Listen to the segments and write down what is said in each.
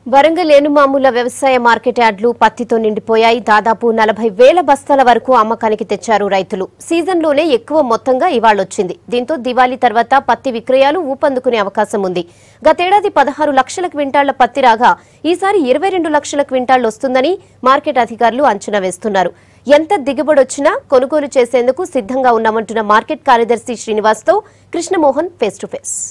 వరంగల్ ఏనుమాముల వ్యవసాయ మార్కెట్ యార్డులు పత్తితో నిండిపోయాయి దాదాపు నలభై వేల బస్తాల వరకు అమ్మకానికి తెచ్చారు రైతులు సీజన్లోనే ఎక్కువ మొత్తంగా ఇవాళొచ్చింది దీంతో దివాళీ తర్వాత పత్తి విక్రయాలు ఊపందుకునే అవకాశం ఉంది గతేడాది పదహారు లక్షల క్వింటాళ్ల పత్తి రాగా ఈసారి ఇరవై రెండు లక్షల క్వింటాళ్లు వస్తుందని మార్కెట్ అధికారులు అంచనా వేస్తున్నారు ఎంత దిగుబడొచ్చినా కొనుగోలు చేసేందుకు సిద్ధంగా ఉన్నామంటున్న మార్కెట్ కార్యదర్శి శ్రీనివాస్తో Krishnamohan face to face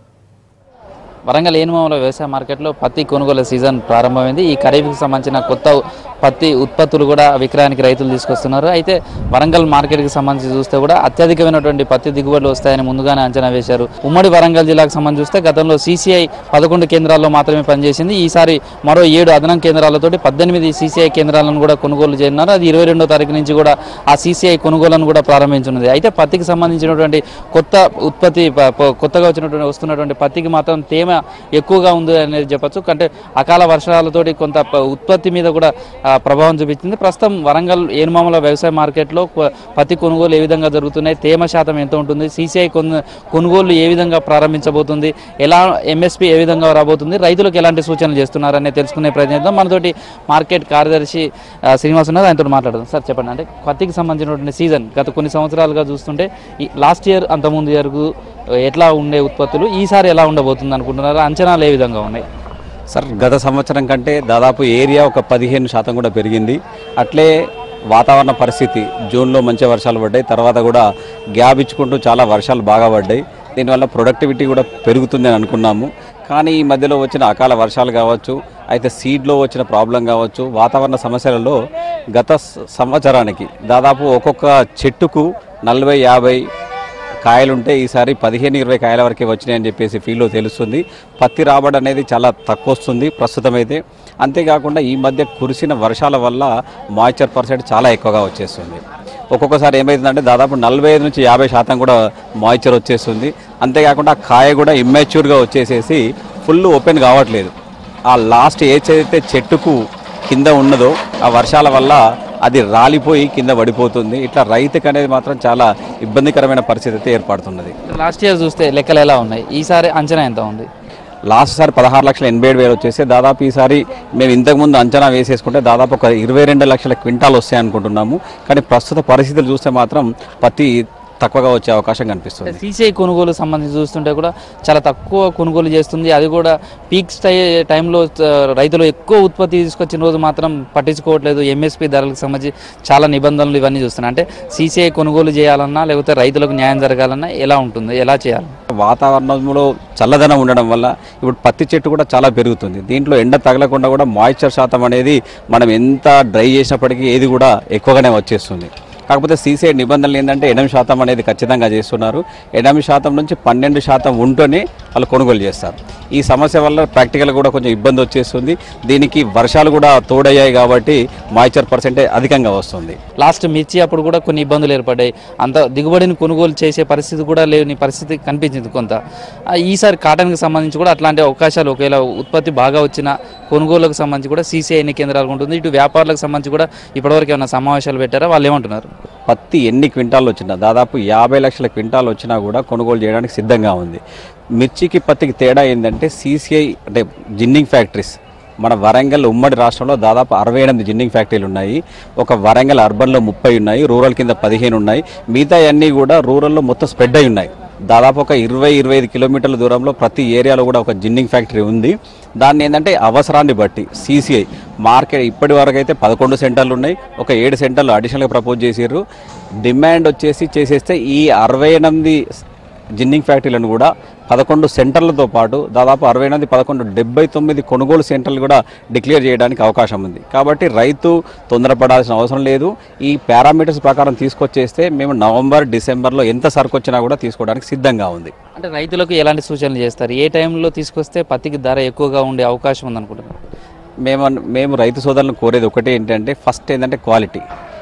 Warangal Enumamula వ్యవసాయ మార్కెట్లో పత్తి కొనుగోలు సీజన్ ప్రారంభమైంది ఈ ఖరీఫ్కి సంబంధించిన కొత్త పత్తి ఉత్పత్తులు కూడా విక్రయానికి రైతులు తీసుకొస్తున్నారు అయితే వరంగల్ మార్కెట్కి సంబంధించి చూస్తే కూడా అత్యధికమైనటువంటి పత్తి దిగుబడులు వస్తాయని ముందుగానే అంచనా వేశారు ఉమ్మడి వరంగల్ జిల్లాకు సంబంధించి చూస్తే గతంలో సీసీఐ పదకొండు కేంద్రాల్లో మాత్రమే పనిచేసింది ఈసారి మరో ఏడు అదనం కేంద్రాలతోటి పద్దెనిమిది సీసీఐ కేంద్రాలను కూడా కొనుగోలు చేయనున్నారు అది ఇరవై రెండో తారీఖు నుంచి కూడా ఆ సీసీఐ కొనుగోలను కూడా ప్రారంభించనుంది అయితే పత్తికి సంబంధించినటువంటి కొత్త ఉత్పత్తి ప- ప- కొత్తగా వచ్చినటువంటి వస్తున్నటువంటి పత్తికి మాత్రం తేమ ఎక్కువగా ఉంది అనేది చెప్పొచ్చు అంటే అకాల వర్షాలతోటి కొంత ప- ఉత్పత్తి మీద కూడా ఆ, ప్రభావం చూపించింది ప్రస్తుతం వరంగల్ ఏనుమామల వ్యవసాయ మార్కెట్లో కొ- పత్తి కొనుగోలు ఏ విధంగా జరుగుతున్నాయి తేమ శాతం ఎంత ఉంటుంది సీసీఐ కొను కొనుగోలు ఏ విధంగా ప్రారంభించబోతుంది ఎలా ఎంఎస్పీ ఏ విధంగా రాబోతుంది రైతులకు ఎలాంటి సూచనలు చేస్తున్నారనే తెలుసుకునే ప్రయత్నిద్దాం మనతోటి మార్కెట్ కార్యదర్శి ఆ, శ్రీనివాస్ ఉన్నారు ఆయనతో మాట్లాడదాం సార్ చెప్పండి అంటే పత్తికి సంబంధించినటువంటి సీజన్ గత కొన్ని సంవత్సరాలుగా చూస్తుంటే లాస్ట్ ఇయర్ అంతకుముందు ఇయర్కు ఎట్లా ఉండే ఉత్పత్తులు ఈసారి ఎలా ఉండబోతుంది అనుకుంటున్నారు అంచనాలు ఏ విధంగా ఉన్నాయి సార్ గత సంవత్సరం కంటే దాదాపు ఏరియా ఒక పదిహేను శాతం కూడా పెరిగింది అట్లే వాతావరణ పరిస్థితి జూన్లో మంచి వర్షాలు పడ్డాయి తర్వాత కూడా గ్యాప్ ఇచ్చుకుంటూ చాలా వర్షాలు బాగా పడ్డాయి దీనివల్ల ప్రొడక్టివిటీ కూడా పెరుగుతుంది అని అనుకున్నాము కానీ ఈ మధ్యలో వచ్చిన అకాల వర్షాలు కావచ్చు అయితే సీడ్లో వచ్చిన ప్రాబ్లం కావచ్చు వాతావరణ సమస్యలలో గత స- సంవత్సరానికి దాదాపు ఒక్కొక్క చెట్టుకు నలభై యాభై కాయలుంటే ఈసారి పదిహేను ఇరవై కాయల వరకే వచ్చినాయని చెప్పేసి ఫీల్డ్లో తెలుస్తుంది పత్తి రాబడి అనేది చాలా తక్కువ వస్తుంది ప్రస్తుతం అయితే అంతేకాకుండా ఈ మధ్య కురిసిన వర్షాల వల్ల మాయిశ్చర్ పర్సెంట్ చాలా ఎక్కువగా వచ్చేస్తుంది ఒక్కొక్కసారి ఏమైతుందంటే దాదాపు నలభై ఐదు నుంచి యాభై శాతం కూడా మాయిశ్చర్ వచ్చేస్తుంది అంతేకాకుండా ఆ కాయ కూడా ఇమ్మెచ్యూర్గా వచ్చేసేసి ఫుల్ ఓపెన్ కావట్లేదు ఆ లాస్ట్ ఏజ్ అయితే చెట్టుకు కింద ఉన్నదో ఆ వర్షాల వల్ల అది రాలిపోయి కింద పడిపోతుంది ఇట్లా రైతుకు అనేది మాత్రం చాలా ఇబ్బందికరమైన పరిస్థితి అయితే ఏర్పడుతున్నది లాస్ట్ ఇయర్ చూస్తే లెక్కలు ఎలా ఉన్నాయి ఈసారి అంచనా ఎంత ఉంది లాస్ట్ సారి పదహారు లక్షల ఎనభై ఏడు వేలు వచ్చేసి దాదాపు ఈసారి మేము ఇంతకుముందు అంచనా వేసేసుకుంటే దాదాపు ఒక ఇరవై రెండు లక్షల క్వింటాల్ వస్తాయి అనుకుంటున్నాము కానీ ప్రస్తుత పరిస్థితులు చూస్తే మాత్రం పత్తి తక్కువగా వచ్చే అవకాశం కనిపిస్తుంది సీసీఐ కొనుగోలు సంబంధించి చూస్తుంటే కూడా చాలా తక్కువ కొనుగోలు చేస్తుంది అది కూడా పీక్ స్టై టైంలో ఆ, రైతులు ఎక్కువ ఉత్పత్తి తీసుకొచ్చిన రోజు మాత్రం పట్టించుకోవట్లేదు ఎంఎస్పి ధరలకు సంబంధించి చాలా నిబంధనలు ఇవన్నీ చూస్తున్నాయి అంటే సీసీఐ కొనుగోలు చేయాలన్నా లేకపోతే రైతులకు న్యాయం జరగాలన్నా ఎలా ఉంటుంది ఎలా చేయాలి వాతావరణంలో చల్లదనం ఉండడం వల్ల ఇప్పుడు పత్తి చెట్టు కూడా చాలా పెరుగుతుంది దీంట్లో ఎండ తగలకుండా కూడా మాయిశ్చర్ శాతం అనేది మనం ఎంత డ్రై చేసినప్పటికీ ఏది కూడా ఎక్కువగానే వచ్చేస్తుంది కాకపోతే సీసీఐ నిబంధనలు ఏంటంటే ఎనిమిది శాతం అనేది ఖచ్చితంగా చేస్తున్నారు ఎనిమిది శాతం నుంచి పన్నెండు శాతం ఉంటూనే వాళ్ళు కొనుగోలు చేస్తారు ఈ సమస్య వల్ల ప్రాక్టికల్ కూడా కొంచెం ఇబ్బంది వచ్చేస్తుంది దీనికి వర్షాలు కూడా తోడయ్యాయి కాబట్టి మాయిశ్చర్ పర్సెంటేజ్ అధికంగా వస్తుంది లాస్ట్ మిర్చి అప్పుడు కూడా కొన్ని ఇబ్బందులు ఏర్పడ్డాయి అంత దిగుబడిని కొనుగోలు చేసే పరిస్థితి కూడా లేని పరిస్థితి కనిపించింది కొంత ఆ, ఈసారి కాటన్కి సంబంధించి కూడా అట్లాంటి అవకాశాలు ఒకవేళ ఉత్పత్తి బాగా వచ్చిన కొనుగోలుకు సంబంధించి కూడా సీసీఐ ఎన్ని కేంద్రాలు ఉంటుంది ఇటు వ్యాపారులకు సంబంధించి కూడా ఇప్పటివరకు ఏమైనా సమావేశాలు పెట్టారా వాళ్ళు ఏమంటున్నారు పత్తి ఎన్ని క్వింటాలు వచ్చినా దాదాపు యాభై లక్షల క్వింటాలు వచ్చినా కూడా కొనుగోలు చేయడానికి సిద్ధంగా ఉంది మిర్చికి పత్తికి తేడా ఏంటంటే సీసీఐ అంటే జిన్నింగ్ ఫ్యాక్టరీస్ మన వరంగల్ ఉమ్మడి రాష్ట్రంలో దాదాపు అరవై ఎనిమిది జిన్నింగ్ ఫ్యాక్టరీలు ఉన్నాయి ఒక వరంగల్ అర్బన్లో ముప్పై ఉన్నాయి రూరల్ కింద పదిహేను ఉన్నాయి మిగతా అన్నీ కూడా రూరల్లో మొత్తం స్ప్రెడ్ అయి ఉన్నాయి దాదాపు ఒక ఇరవై ఇరవై ఐదు కిలోమీటర్ల దూరంలో ప్రతి ఏరియాలో కూడా ఒక జిన్నింగ్ ఫ్యాక్టరీ ఉంది దాన్ని ఏంటంటే అవసరాన్ని బట్టి సీసీఐ మార్కెట్ ఇప్పటి వరకు అయితే పదకొండు సెంటర్లు ఉన్నాయి ఒక ఏడు సెంటర్లు అడిషనల్గా ప్రపోజ్ చేసిర్రు డిమాండ్ వచ్చేసి చేసేస్తే ఈ అరవై ఎనిమిది జిన్నింగ్ ఫ్యాక్టరీలను కూడా పదకొండు సెంటర్లతో పాటు దాదాపు అరవై ఎనిమిది పదకొండు డెబ్బై తొమ్మిది కొనుగోలు సెంటర్లు కూడా డిక్లేర్ చేయడానికి అవకాశం ఉంది కాబట్టి రైతు తొందరపడాల్సిన అవసరం లేదు ఈ పారామీటర్స్ ప్రకారం తీసుకొచ్చేస్తే మేము నవంబర్ డిసెంబర్లో ఎంత సరుకు వచ్చినా కూడా తీసుకోవడానికి సిద్ధంగా ఉంది అంటే రైతులకు ఎలాంటి సూచనలు చేస్తారు ఏ టైంలో తీసుకొస్తే పత్తికి ధర ఎక్కువగా ఉండే అవకాశం ఉందనుకుంటున్నారు మేము మేము రైతు సోదరులను కోరేది ఒకటి ఏంటంటే ఫస్ట్ ఏంటంటే క్వాలిటీ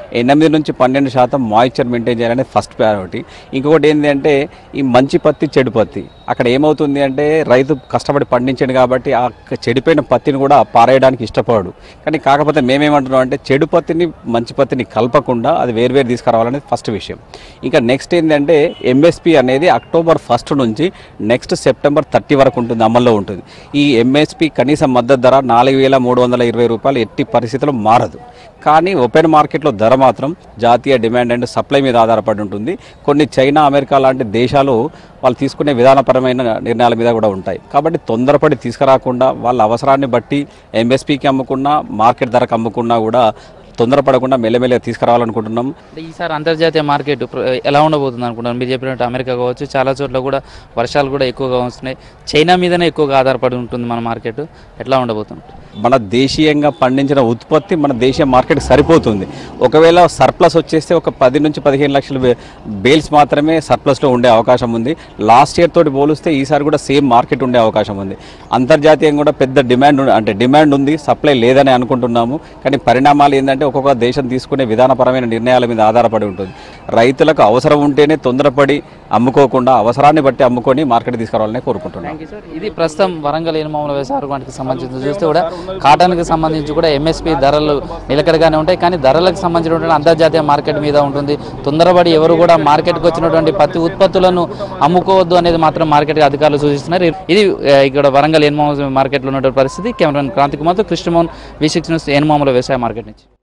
ఎనిమిది నుంచి పన్నెండు శాతం మాయిశ్చర్ మెయింటైన్ చేయాలనేది ఫస్ట్ ప్రయారిటీ ఇంకొకటి ఏంటి అంటే ఈ మంచి పత్తి చెడు పత్తి అక్కడ ఏమవుతుంది అంటే రైతు కష్టపడి పండించాడు కాబట్టి ఆ చెడిపోయిన పత్తిని కూడా పారేయడానికి ఇష్టపడు కానీ కాకపోతే మేమేమంటున్నాం అంటే చెడు పత్తిని మంచి పత్తిని కలపకుండా అది వేరువేరు తీసుకురావాలనేది ఫస్ట్ విషయం ఇంకా నెక్స్ట్ ఏంటంటే ఎంఎస్పి అనేది అక్టోబర్ ఫస్ట్ నుంచి నెక్స్ట్ సెప్టెంబర్ థర్టీ వరకు ఉంటుంది అమల్లో ఉంటుంది ఈ ఎంఎస్పి కనీస మద్దతు ధర నాలుగు వేల మూడు వందల ఇరవై రూపాయలు ఎట్టి పరిస్థితుల్లో మారదు కానీ ఓపెన్ మార్కెట్లో ధర మాత్రం జాతీయ డిమాండ్ అండ్ సప్లై మీద ఆధారపడి ఉంటుంది కొన్ని చైనా అమెరికా లాంటి దేశాలు వాళ్ళు తీసుకునే విధానపరమైన నిర్ణయాల మీద కూడా ఉంటాయి కాబట్టి తొందరపడి తీసుకురాకుండా వాళ్ళ అవసరాన్ని బట్టి ఎంఎస్పీకి అమ్ముకున్నా మార్కెట్ ధరకు అమ్ముకున్నా కూడా తొందరపడకుండా మెల్లమెల్లగా తీసుకురావాలనుకుంటున్నాం అంటే ఈసారి అంతర్జాతీయ మార్కెట్ ప్ర- ఎలా ఉండబోతుంది అనుకుంటున్నాను మీరు చెప్పినట్టు అమెరికా కావచ్చు చాలా చోట్ల కూడా వర్షాలు కూడా ఎక్కువగా వస్తున్నాయి చైనా మీదనే ఎక్కువగా ఆధారపడి ఉంటుంది మన మార్కెట్ ఎట్లా ఉండబోతుంది మన దేశీయంగా పండించిన ఉత్పత్తి మన దేశీయ మార్కెట్ సరిపోతుంది ఒకవేళ సర్ప్లస్ వచ్చేస్తే ఒక పది నుంచి పదిహేను లక్షల బే- బేల్స్ మాత్రమే సర్ప్లస్లో ఉండే అవకాశం ఉంది లాస్ట్ ఇయర్ తోటి పోలిస్తే ఈసారి కూడా సేమ్ మార్కెట్ ఉండే అవకాశం ఉంది అంతర్జాతీయంగా కూడా పెద్ద డిమాండ్ ఉంది- అంటే డిమాండ్ ఉంది సప్లై లేదని అనుకుంటున్నాము కానీ పరిణామాలు ఏంటంటే ఒక్కొక్క దేశం తీసుకునే విధానపరమైన నిర్ణయాల మీద ఆధారపడి ఉంటుంది రైతులకు అవసరం ఉంటేనే తొందరపడి అమ్ముకోకుండా అవసరాన్ని బట్టి అమ్ముకొని మార్కెట్ తీసుకురావాలని కోరుకుంటున్నాం థ్యాంక్ యూ సార్ ఇది ప్రస్తుతం వరంగల్ ఎనుమాముల వ్యవసాయ వాటికి సంబంధించి చూస్తే కూడా కాటన్కి సంబంధించి కూడా ఎంఎస్పి ధరలు నిలకడగానే ఉంటాయి కానీ ధరలకు సంబంధించినటువంటి అంతర్జాతీయ మార్కెట్ మీద ఉంటుంది తొందరపడి ఎవరు కూడా మార్కెట్కి వచ్చినటువంటి ప్రతి ఉత్పత్తులను అమ్ముకోవద్దు అనేది మాత్రం మార్కెట్ అధికారులు సూచిస్తున్నారు ఇది ఆ, ఇక్కడ వరంగల్ ఎనుమాముల మార్కెట్లో ఉన్నటువంటి పరిస్థితి కెమెరా క్రాంతి కుమార్తో Krishnamohan V six news Enumamula వ్యవసాయ మార్కెట్ నుంచి